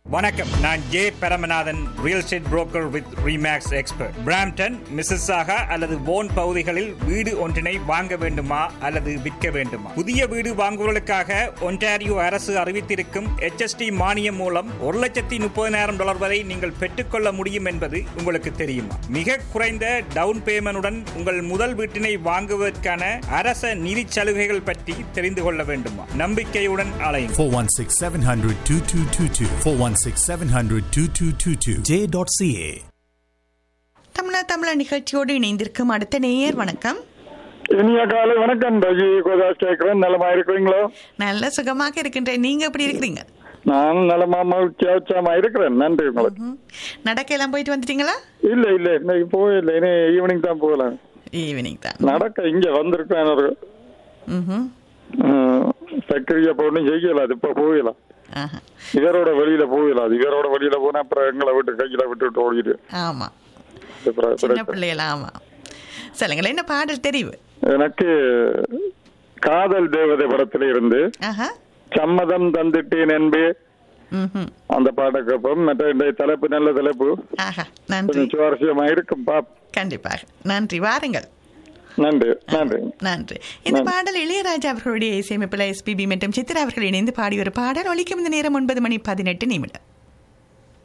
வணக்கம் நான் J Paramanathan real estate broker with Remax expert Brampton Mississauga அல்லது போன் பகுதிகளில் வீடு ஒன்றினை வாங்க வேண்டுமா அல்லது விற்க வேண்டுமா புதிய வீடு வாங்குவதற்காக ஒன்டாரியோ அரசு அறிவித்திருக்கும் HST மானியம் மூலம் ஒரு லட்சத்தி முப்பதினாயிரம் டாலர் வரை நீங்கள் பெற்றுக்கொள்ள முடியும் என்பது உங்களுக்கு தெரியுமா மிக குறைந்த டவுன் பேமெண்டுடன் உங்கள் முதல் வீட்டினை வாங்குவதற்கான அரச நிதி சலுகைகள் பற்றி தெரிந்து கொள்ள வேண்டுமா நம்பிக்கையுடன் அலையும் 416 700 2222. 416 700 2222. J.ca. தமிழா தமிழா நிகழ்ச்சியோடு இணைந்திருக்கும் அடுத்த நேயர் வணக்கம் இனிய காலை வணக்கம் ரஜி கோதாஸ் கேட்கிறேன் நலமா இருக்கிறீங்களோ நல்ல சுகமாக இருக்கின்றேன் நீங்க எப்படி இருக்கிறீங்க நான் நலமா மகிழ்ச்சியா உற்சாகமா இருக்கிறேன் நன்றி உங்களுக்கு ம். நடக்க எல்லாம் போயிட்டு வந்துட்டீங்களா இல்ல இல்ல இன்னைக்கு போயில்லை இனி ஈவினிங் தான் போகலாம் ஈவினிங் தான் நடக்க இங்க வந்திருக்கேன் ஒரு ம்ஹும். சக்கரியா போகணும் செய்யலாம் அது இப்ப போகலாம் ஆஹா. இவரோட வெளியில போகலாம் இவரோட வெளியில போனா அப்புறம் எங்களை விட்டு கையில விட்டுட்டு ஓடிடு ஆமா அப்புறம் சின்ன பிரச்சனை. பிள்ளைகளா ஆமா சொல்லுங்களேன் என்ன பாடல் தெரிவு எனக்கு காதல் தேவதை படத்துல இருந்து ஆஹா சம்மதம் தந்துட்டேன் என்பே ம்ஹும். அந்த பாட்டை கேட்போம் மற்ற இன்றைய தலைப்பு நல்ல தலைப்பு ஆஹா நன்றி கொஞ்சம் சுவாரஸ்யமா இருக்கும் பாப் கண்டிப்பாக நன்றி வாருங்கள் நன்றி நன்றி நன்றி இந்த பாடல் இளையராஜா அவர்களுடைய இசையமைப்பில் எஸ்பிபி மற்றும் சித்ரா அவர்கள் இணைந்து பாடிய ஒரு பாடல் ஒலிக்கும் இந்த நேரம் ஒன்பது மணி பதினெட்டு நிமிடம்